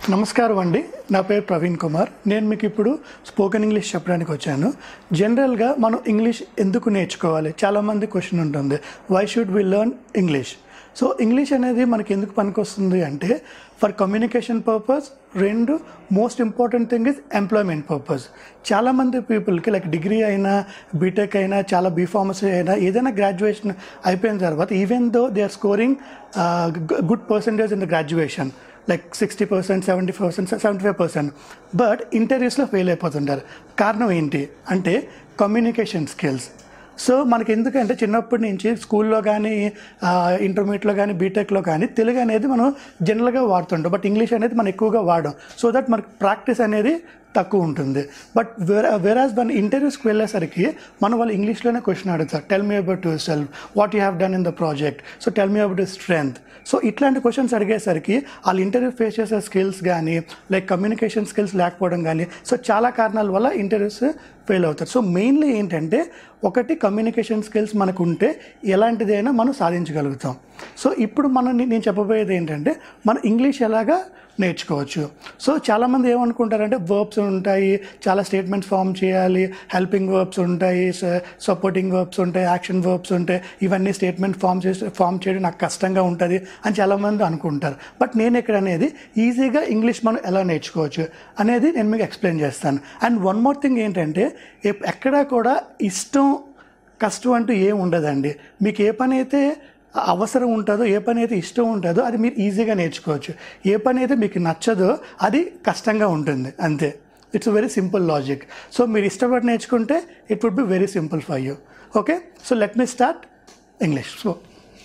నమస్కారం అండి నా పేరు ప్రవీణ్ కుమార్ నేను మీకు ఇప్పుడు స్పోకెన్ ఇంగ్లీష్ చెప్పడానికి వచ్చాను జనరల్గా మనం ఇంగ్లీష్ ఎందుకు నేర్చుకోవాలి చాలామంది క్వశ్చన్ ఉంటుంది why should we learn English so English అనేది మనకి ఎందుకు పనికొస్తుంది అంటే ఫర్ కమ్యూనికేషన్ పర్పస్ రెండు most important thing is employment purpose చాలామంది పీపుల్కి లైక్ డిగ్రీ అయినా బీటెక్ అయినా చాలా బీఫార్మసీ అయినా ఏదైనా గ్రాడ్యుయేషన్ అయిపోయిన తర్వాత even though they are scoring good percentage in the graduation like sixty percent seventy percent seventy five percent but ఇంటర్వ్యూస్లో ఫెయిల్ అయిపోతుంటారు కారణం ఏంటి అంటే కమ్యూనికేషన్ స్కిల్స్ సో మనకి ఎందుకంటే చిన్నప్పటి నుంచి స్కూల్లో కానీ ఇంటర్మీడియట్లో కానీ బీటెక్లో కానీ తెలుగు అనేది మనం జనరల్గా వాడుతుంటాం బట్ ఇంగ్లీష్ అనేది మనం ఎక్కువగా వాడడం సో దట్ మనకి ప్రాక్టీస్ అనేది తక్కువ ఉంటుంది బట్ వేరే వేరాజ్ మన ఇంటర్వ్యూస్కి వెళ్ళేసరికి మనం వాళ్ళు ఇంగ్లీష్లోనే క్వశ్చన్ అడుగుతారు tell me about yourself what you have done in the project so tell me about your strength so ఇట్లాంటి క్వశ్చన్స్ అడిగేసరికి వాళ్ళు ఇంటర్వ్యూ ఫేస్ చేసే స్కిల్స్ కానీ లైక్ కమ్యూనికేషన్ స్కిల్స్ లేకపోవడం కానీ సో చాలా కారణాల వల్ల ఇంటర్వ్యూస్ ఫెయిల్ అవుతారు సో మెయిన్లీ ఏంటంటే ఒకటి కమ్యూనికేషన్ స్కిల్స్ మనకు ఉంటే ఎలాంటిదైనా మనం సాధించగలుగుతాం సో ఇప్పుడు మనం నేను చెప్పబోయేది ఏంటంటే మన ఇంగ్లీష్ ఎలాగా నేర్చుకోవచ్చు సో చాలామంది ఏమనుకుంటారంటే వర్బ్స్ ఉంటాయి చాలా స్టేట్మెంట్స్ ఫామ్ చేయాలి హెల్పింగ్ వర్బ్స్ ఉంటాయి సపోర్టింగ్ వర్బ్స్ ఉంటాయి యాక్షన్ వర్బ్స్ ఉంటాయి ఇవన్నీ స్టేట్మెంట్ ఫామ్ చేసి ఫామ్ చేయడం నాకు కష్టంగా ఉంటుంది అని చాలామంది అనుకుంటారు బట్ నేను ఇక్కడ అనేది ఈజీగా ఇంగ్లీష్ మనం ఎలా నేర్చుకోవచ్చు అనేది నేను మీకు ఎక్స్ప్లెయిన్ చేస్తాను అండ్ వన్ మోర్ థింగ్ ఏంటంటే ఎప్- ఎక్కడా కూడా ఇష్టం కష్టం అంటూ ఏం ఉండదండి మీకు ఏ పని అయితే అవసరం ఉంటుందో ఏ పని అయితే ఇష్టం ఉంటుందో అది మీరు ఈజీగా నేర్చుకోవచ్చు ఏ పని అయితే మీకు నచ్చదో అది కష్టంగా ఉంటుంది అంతే it's very simple logic so మీరు ఇష్టపడి నేర్చుకుంటే it would be very simple for you okay so let me start English so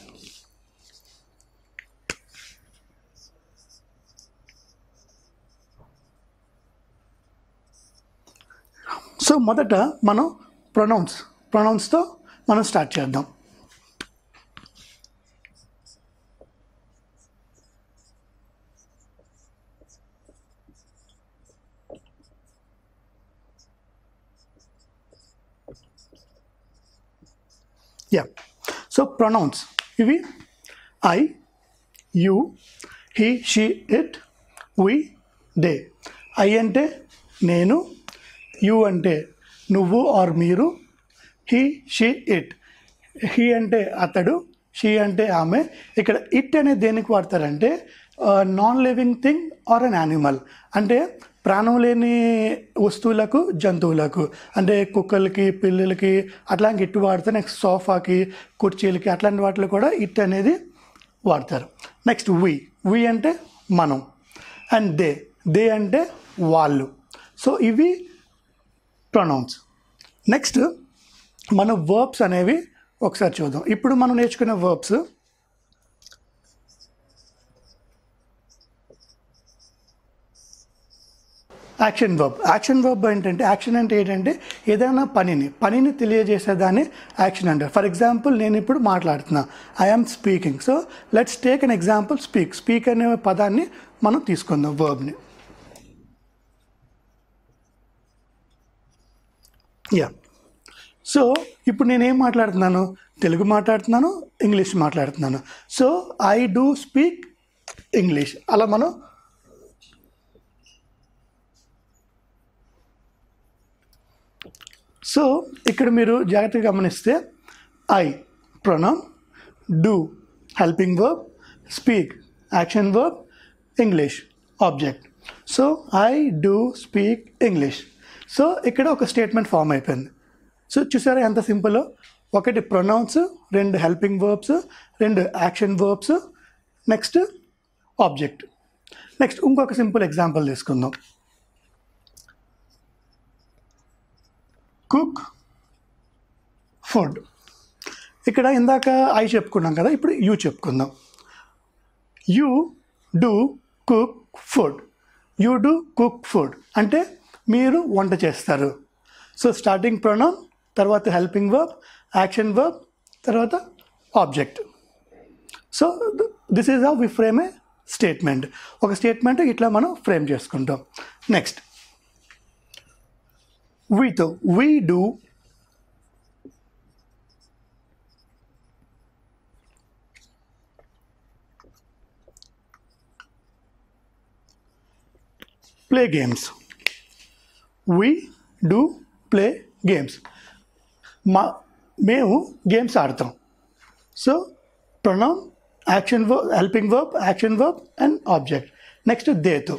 so మొదట మనం ప్రొనౌన్స్ ప్రొనౌన్స్తో మనం స్టార్ట్ చేద్దాం యా సో ప్రొనౌన్స్ ఇవి I you he she it we they I అంటే నేను యు అంటే నువ్వు ఆర్ మీరు హీ షీ ఇట్ హీ అంటే అతడు షీ అంటే ఆమె ఇక్కడ ఇట్ అనేది దేనికి వాడతారంటే non living thing or an animal అంటే ప్రాణం లేని వస్తువులకు జంతువులకు అంటే కుక్కలకి పిల్లులకి అట్లాంటి ఇట్టు వాడితే నెక్స్ట్ సోఫాకి కుర్చీలకి అట్లాంటి వాటిలో కూడా ఇట్ అనేది వాడతారు నెక్స్ట్ వి వి అంటే మనం అండ్ దే దే అంటే వాళ్ళు సో ఇవి ప్రొనౌన్స్ నెక్స్ట్ మన వర్బ్స్ అనేవి ఒకసారి చూద్దాం ఇప్పుడు మనం నేర్చుకునే verbs action verb action verb ఏంటంటే యాక్షన్ అంటే ఏంటంటే ఏదైనా పనిని పనిని తెలియజేసేదాన్ని యాక్షన్ అంటారు ఫర్ ఎగ్జాంపుల్ నేను ఇప్పుడు మాట్లాడుతున్నా I'm speaking so let's take an example speak speak అనే పదాన్ని మనం తీసుకుందాం వర్బ్ని యా సో ఇప్పుడు నేనేం మాట్లాడుతున్నాను తెలుగు మాట్లాడుతున్నాను ఇంగ్లీష్ మాట్లాడుతున్నాను so I do speak English అలా మనం సో ఇక్కడ మీరు జాగ్రత్తగా గమనిస్తే I pronoun do helping verb speak action verb English object so I do speak English so ఇక్కడ ఒక స్టేట్మెంట్ ఫామ్ అయిపోయింది సో చూసారా ఎంత సింపుల్ ఒకటి ప్రొనౌన్స్ రెండు హెల్పింగ్ వర్బ్స్ రెండు action verbs next object next ఇంకొక సింపుల్ ఎగ్జాంపుల్ తీసుకుందాం కుక్ ఫుడ్ ఇక్కడ ఇందాక ఐ చెప్పుకున్నాం కదా ఇప్పుడు యూ చెప్పుకుందాం you do cook food you do cook food అంటే మీరు వంట చేస్తారు సో స్టార్టింగ్ ప్రొనౌన్ తర్వాత హెల్పింగ్ వర్బ్ యాక్షన్ వర్బ్ తర్వాత object so this is how we frame a statement ఒక స్టేట్మెంట్ ఇట్లా మనం ఫ్రేమ్ చేసుకుంటాం నెక్స్ట్ వీతో we do play games we do play games మా మేము గేమ్స్ ఆడతాం so pronoun action verb helping verb action verb and object next దేతో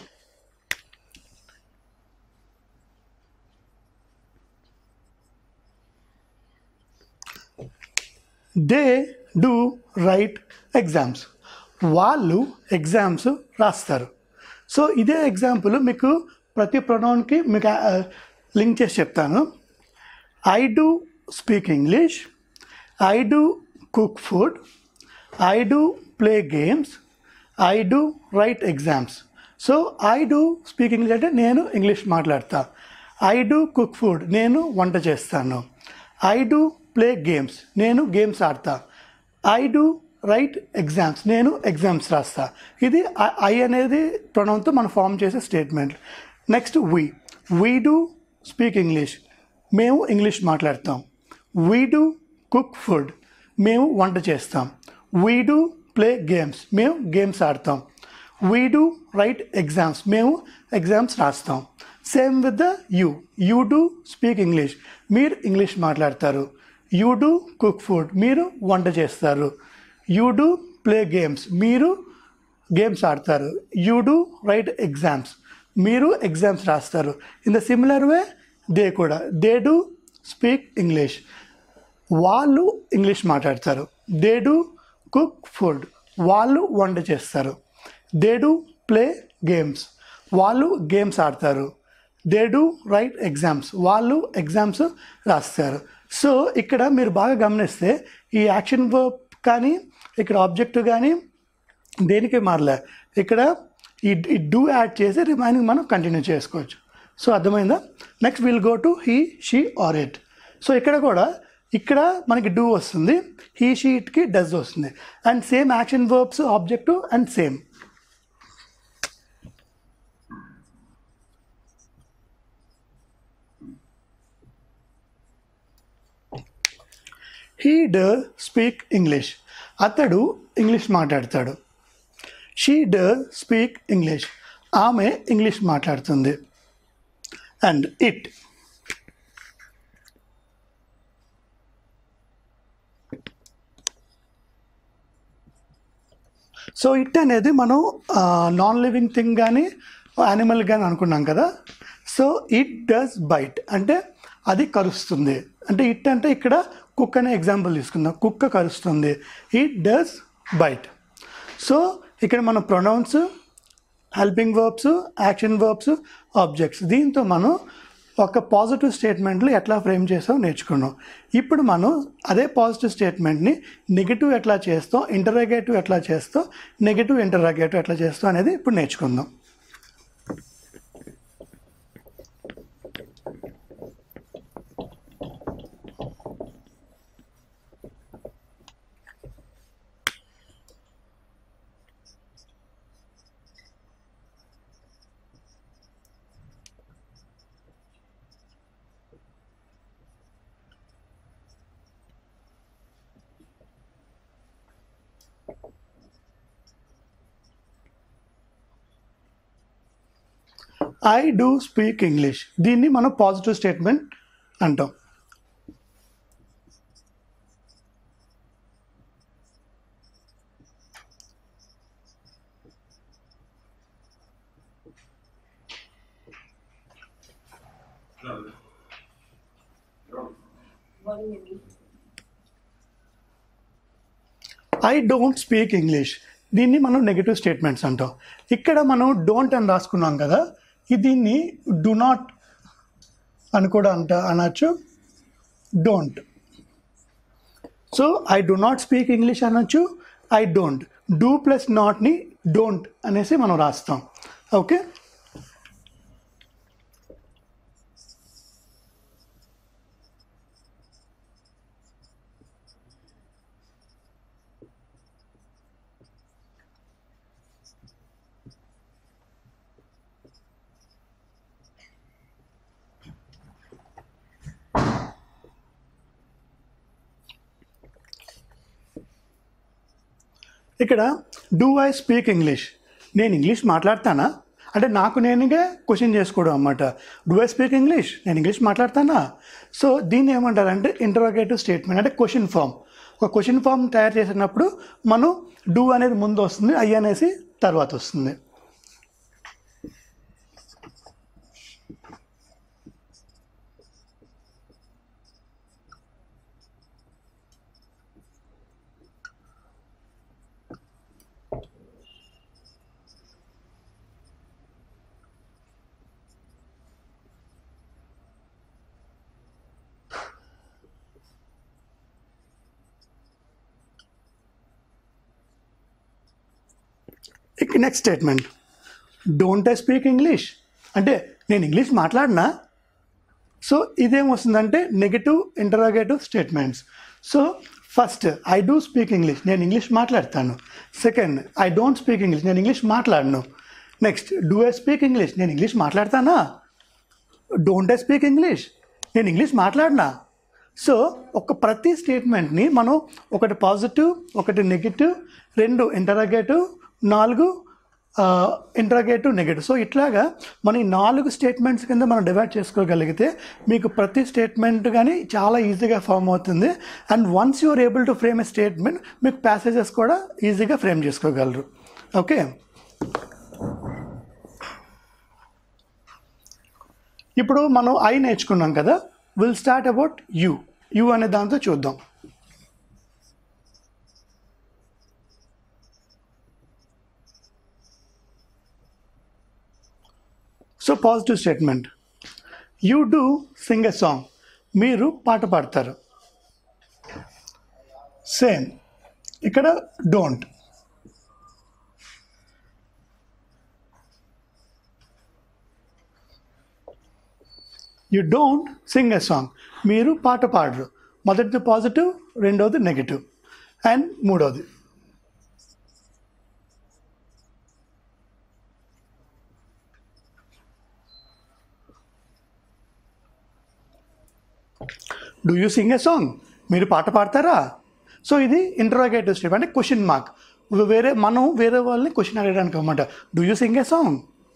they do write exams వాళ్ళు ఎగ్జామ్స్ రాస్తారు సో ఇదే ఎగ్జాంపుల్ మీకు ప్రతి ప్రొనౌన్కి మీకు లింక్ చేసి చెప్తాను I do speak English I do cook food I do play games I do write exams so I do speak English అంటే నేను ఇంగ్లీష్ మాట్లాడతా ఐ డూ కుక్ ఫుడ్ నేను వంట చేస్తాను ఐ డూ ప్లే గేమ్స్ నేను games ఆడతా I do write exams నేను exams రాస్తా ఇది ఐ అనేది ప్రొనౌన్తో మనం ఫామ్ చేసే statement next we we do speak English మేము ఇంగ్లీష్ మాట్లాడతాం వీ డూ కుక్ ఫుడ్ మేము వంట చేస్తాం వీ డూ ప్లే గేమ్స్ మేము గేమ్స్ ఆడతాం వీ డూ రైట్ ఎగ్జామ్స్ మేము ఎగ్జామ్స్ రాస్తాం same with the you you do speak English మీరు ఇంగ్లీష్ మాట్లాడతారు యూ డూ కుక్ ఫుడ్ మీరు వంట చేస్తారు యూ డూ ప్లే గేమ్స్ మీరు గేమ్స్ ఆడతారు యూ డూ రైట్ ఎగ్జామ్స్ మీరు ఎగ్జామ్స్ రాస్తారు in the similar way they కూడా దే డూ స్పీక్ ఇంగ్లీష్ వాళ్ళు ఇంగ్లీష్ మాట్లాడతారు దే డూ కుక్ ఫుడ్ వాళ్ళు వంట చేస్తారు దే డూ ప్లే గేమ్స్ వాళ్ళు గేమ్స్ ఆడతారు దే డూ రైట్ ఎగ్జామ్స్ వాళ్ళు ఎగ్జామ్స్ రాస్తారు సో ఇక్కడ మీరు బాగా గమనిస్తే ఈ యాక్షన్ వర్బ్ కానీ ఇక్కడ ఆబ్జెక్ట్ కానీ దేనికి మారలే ఇక్కడ ఈ ఈ డూ యాడ్ చేసి రిమైనింగ్ మనం కంటిన్యూ చేసుకోవచ్చు సో అర్థమైందా next will go to he she or it so ఇక్కడ కూడా ఇక్కడ మనకి డూ వస్తుంది హీ షీ ఇట్కి డస్ వస్తుంది and same action verbs object and same he does speak English అతడు ఇంగ్లీష్ మాట్లాడతాడు షీ డ స్పీక్ ఇంగ్లీష్ ఆమె ఇంగ్లీష్ మాట్లాడుతుంది అండ్ ఇట్ సో ఇట్ అనేది మనం నాన్ లివింగ్ థింగ్ కానీ యానిమల్ కానీ అనుకున్నాం కదా సో ఇట్ డస్ బైట్ అంటే అది కరుస్తుంది అంటే ఇట్ అంటే ఇక్కడ కుక్ అనే ఎగ్జాంపుల్ తీసుకుందాం కుక్క కరుస్తుంది ఇట్ డస్ బైట్ సో ఇక్కడ మన pronouns helping verbs action verbs objects దీంతో మనం ఒక పాజిటివ్ స్టేట్మెంట్లు ఎట్లా ఫ్రేమ్ చేస్తాం నేర్చుకున్నాం ఇప్పుడు మనం అదే పాజిటివ్ స్టేట్మెంట్ని నెగిటివ్ ఎట్లా చేస్తాం ఇంటరాగేటివ్ ఎట్లా చేస్తాం నెగిటివ్ ఇంటరాగేటివ్ ఎట్లా చేస్తాం అనేది ఇప్పుడు నేర్చుకుందాం ఐ డూ స్పీక్ ఇంగ్లీష్ దీన్ని మనం పాజిటివ్ స్టేట్మెంట్ అంటాం ఐ డోంట్ స్పీక్ ఇంగ్లీష్ దీన్ని మనం నెగిటివ్ స్టేట్మెంట్స్ అంటాం ఇక్కడ మనం డోంట్ అని రాసుకున్నాం కదా ఇది దీన్ని డు నాట్ అని కూడా అంట అనొచ్చు don't so I do not speak English అనొచ్చు ఐ డోంట్ డూ ప్లస్ నాట్ని డోంట్ అనేసి మనం రాస్తాం ఓకే ఇక్కడ డూ ఐ స్పీక్ ఇంగ్లీష్ నేను ఇంగ్లీష్ మాట్లాడతానా అంటే నాకు నేనుగా క్వశ్చన్ చేసుకోవడం అన్నమాట డూ ఐ స్పీక్ ఇంగ్లీష్ నేను ఇంగ్లీష్ మాట్లాడతానా సో దీన్ని ఏమంటారంటే ఇంటరోగేటివ్ స్టేట్మెంట్ అంటే క్వశ్చన్ ఫామ్ ఒక క్వశ్చన్ ఫామ్ తయారు చేసినప్పుడు మనం డూ అనేది ముందు వస్తుంది ఐ అనేసి తర్వాత వస్తుంది ఇక next statement don't I speak English అంటే నేను ఇంగ్లీష్ మాట్లాడినా సో ఇదేం వస్తుందంటే negative interrogative statements so first I do speak English నేను ఇంగ్లీష్ మాట్లాడతాను second I don't speak English నేను ఇంగ్లీష్ మాట్లాడను next do I speak English నేను ఇంగ్లీష్ మాట్లాడతానా డోంట్ ఐ స్పీక్ ఇంగ్లీష్ నేను ఇంగ్లీష్ మాట్లాడినా సో ఒక ప్రతి స్టేట్మెంట్ని మనం ఒకటి పాజిటివ్ ఒకటి నెగిటివ్ రెండు ఇంటరాగేటివ్ నాలుగు ఇంటరాగేటివ్ నెగటివ్ సో ఇట్లాగా మన ఈ నాలుగు స్టేట్మెంట్స్ కింద మనం డివైడ్ చేసుకోగలిగితే మీకు ప్రతి స్టేట్మెంట్ కానీ చాలా ఈజీగా ఫామ్ అవుతుంది and once you're able to frame a statement మీకు ప్యాసేజెస్ కూడా ఈజీగా ఫ్రేమ్ చేసుకోగలరు ఓకే ఇప్పుడు మనం ఐ నేర్చుకున్నాం కదా will start about you you అనే దాంతో చూద్దాం so positive statement you do sing a song మీరు పాట పాడతారు సేమ్ ఇక్కడ don't you don't sing a song మీరు పాట పాడరు మొదటిది పాజిటివ్ రెండవది నెగిటివ్ అండ్ మూడవది do you sing a song మీరు పాట పాడతారా సో ఇది ఇంటరాగేటివ్ స్టెప్ అంటే క్వశ్చన్ మార్క్ వేరే మనం వేరే వాళ్ళని క్వశ్చన్ అడగడానికి అనమాట do you sing a song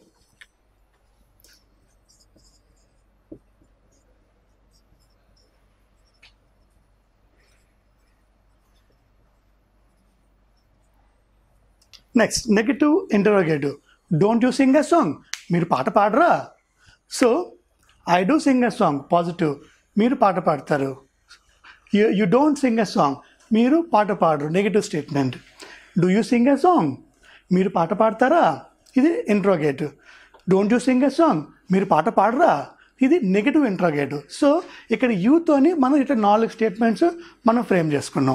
next negative interrogative don't you sing a song మీరు పాట పాడరా so I do sing a song positive మీరు పాట పాడతారు you you don't sing a song మీరు పాట పాడరు negative statement do you sing a song మీరు పాట పాడతారా ఇది interrogative don't you sing a song మీరు పాట పాడరా ఇది నెగటివ్ ఇంట్రోగేటివ్ సో ఇక్కడ యూతోని మనం ఇట్లా నాలుగు స్టేట్మెంట్స్ మనం ఫ్రేమ్ చేసుకున్నాం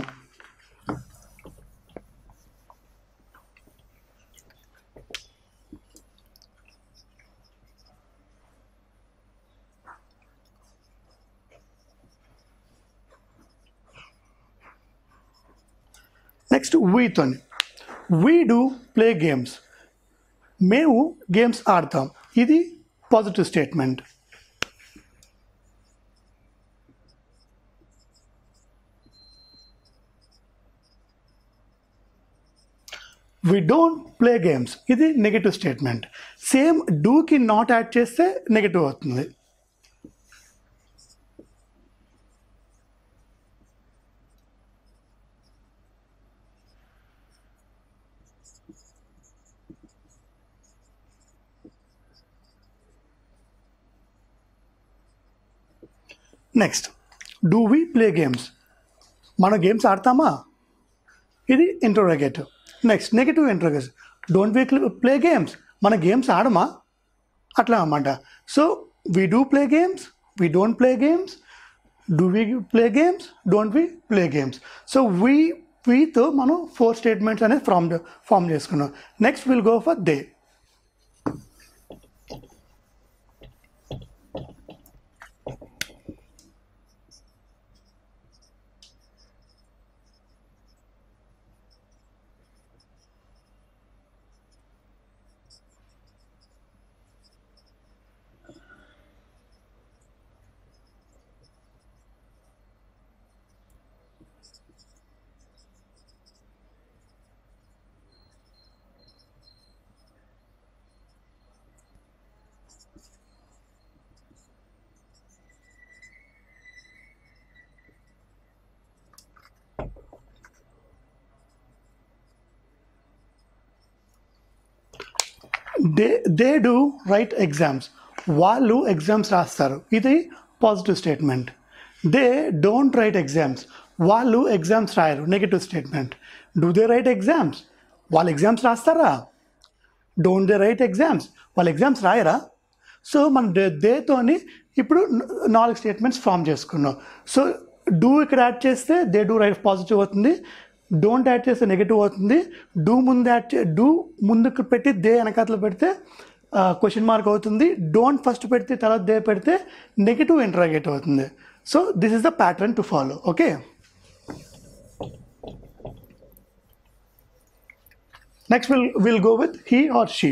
నెక్స్ట్ వీతోని వీ డూ ప్లే గేమ్స్ మేము గేమ్స్ ఆడతాం ఇది positive statement we don't play games ఇది నెగిటివ్ స్టేట్మెంట్ సేమ్ డూకి నాట్ యాడ్ చేస్తే నెగిటివ్ అవుతుంది next do we play games మన గేమ్స్ ఆడతామా ఇది interrogative next negative interrogative don't we play games మన గేమ్స్ ఆడమా అట్లా అన్నమాట so we do play games we don't play games do we play games don't we play games so we వీతో మనం four statements అనేది form form చేసుకున్నాం next will go for they they they do write exams వాళ్ళు exams రాస్తారు ఇది positive statement they don't write exams వాళ్ళు exams రాయరు negative statement do they write exams వాళ్ళు ఎగ్జామ్స్ రాస్తారా డోంట్ దే రైట్ ఎగ్జామ్స్ వాళ్ళు exams రాయరా సో మన డే దేతోని ఇప్పుడు న- నాలుగు స్టేట్మెంట్స్ ఫామ్ చేసుకున్నాం సో డూ ఇక్కడ యాడ్ చేస్తే దే డూ రైట్ పాజిటివ్ అవుతుంది డోంట్ యాడ్ చేస్తే నెగిటివ్ అవుతుంది డూ ముందు యాడ్ చే డూ ముందుకు పెట్టి దే వెనకాతలు పెడితే క్వశ్చన్ మార్క్ అవుతుంది డోంట్ ఫస్ట్ పెడితే తర్వాత దే పెడితే నెగిటివ్ ఇంటరాగేట్ అవుతుంది so this is the pattern to follow okay next will will go with he or she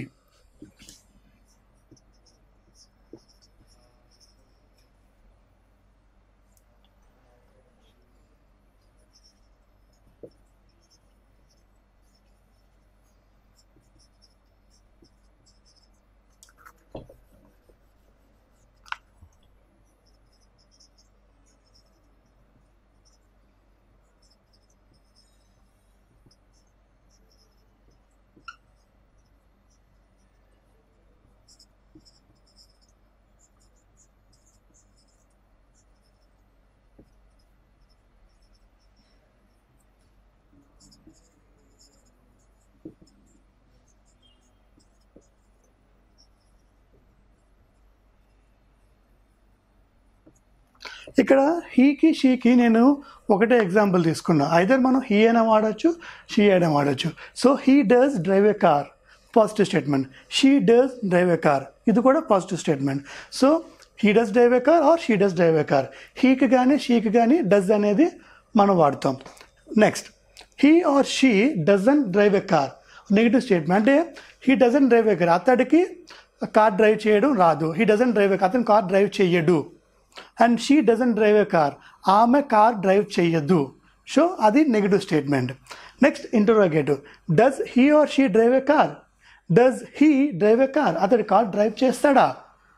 ఇక్కడ హీకి షీకి నేను ఒకటే ఎగ్జాంపుల్ తీసుకున్నా ఐదర్ మనం హీ అయినా వాడచ్చు షీ అయినా వాడచ్చు so he does drive a car positive statement she does drive a car ఇది కూడా positive statement so he does drive a car or she does drive a car హీకి కానీ షీకి కానీ డస్ అనేది మనం వాడతాం next he or she doesn't drive a car negative statement అంటే he doesn't drive a car అతడికి కార్ డ్రైవ్ చేయడం రాదు హీ డజన్ డ్రైవ్ ఎ అతను కార్ డ్రైవ్ చేయడు and she doesn't drive a car ఆమె కార్ డ్రైవ్ చేయదు so అది negative statement next interrogative does he or she drive a car does he drive a car అతడు car drive చేస్తాడా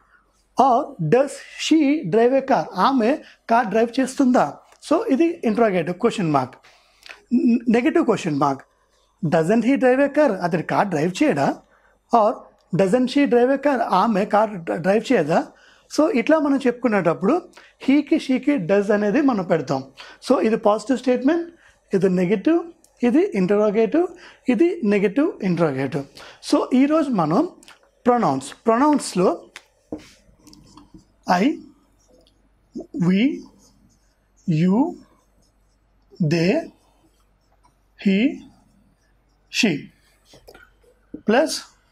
or does she drive a car ఆమె car drive చేస్తుందా so ఇది interrogative question mark negative question mark doesn't he drive a car అతడి car drive చేయడా or doesn't she drive a car ఆమె car drive చేయదా so ఇట్లా మనం చెప్పుకునేటప్పుడు హీకి షీకి does అనేది మనం పెడతాం సో ఇది పాజిటివ్ స్టేట్మెంట్ ఇది నెగిటివ్ ఇది ఇంటరాగేటివ్ ఇది నెగిటివ్ ఇంటరాగేటివ్ సో ఈరోజు మనం ప్రొనౌన్స్ ప్రొనౌన్స్లో I we you they he she plus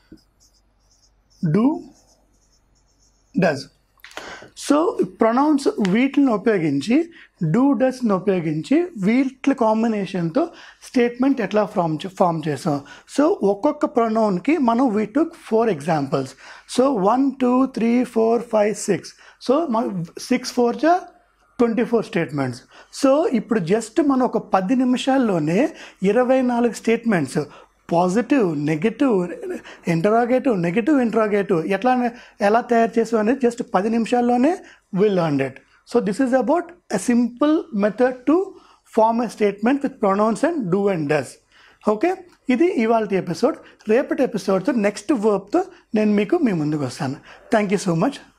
do does so pronouns వీటిని ఉపయోగించి డూ డస్ని ఉపయోగించి వీటి కాంబినేషన్తో స్టేట్మెంట్ ఎట్లా ఫామ్ ఫామ్ చేసాం సో ఒక్కొక్క ప్రొనౌన్కి మనం we took four examples so one two three four five six so మన సిక్స్ ఫోర్ జా ట్వంటీ ఫోర్ స్టేట్మెంట్స్ సో ఇప్పుడు జస్ట్ మనం ఒక పది నిమిషాల్లోనే ఇరవై నాలుగు statements positive negative interrogative negative interrogative ఎట్లా ఎలా తయారు చేసాం అనేది జస్ట్ పది నిమిషాల్లోనే will learn it so this is about a simple method to form a statement with pronouns and do and does okay ఇది ఇవాళ ఎపిసోడ్ రేపటి ఎపిసోడ్తో నెక్స్ట్ వర్బ్తో నేను మీకు మీ ముందుకు వస్తాను థ్యాంక్ యూ సో మచ్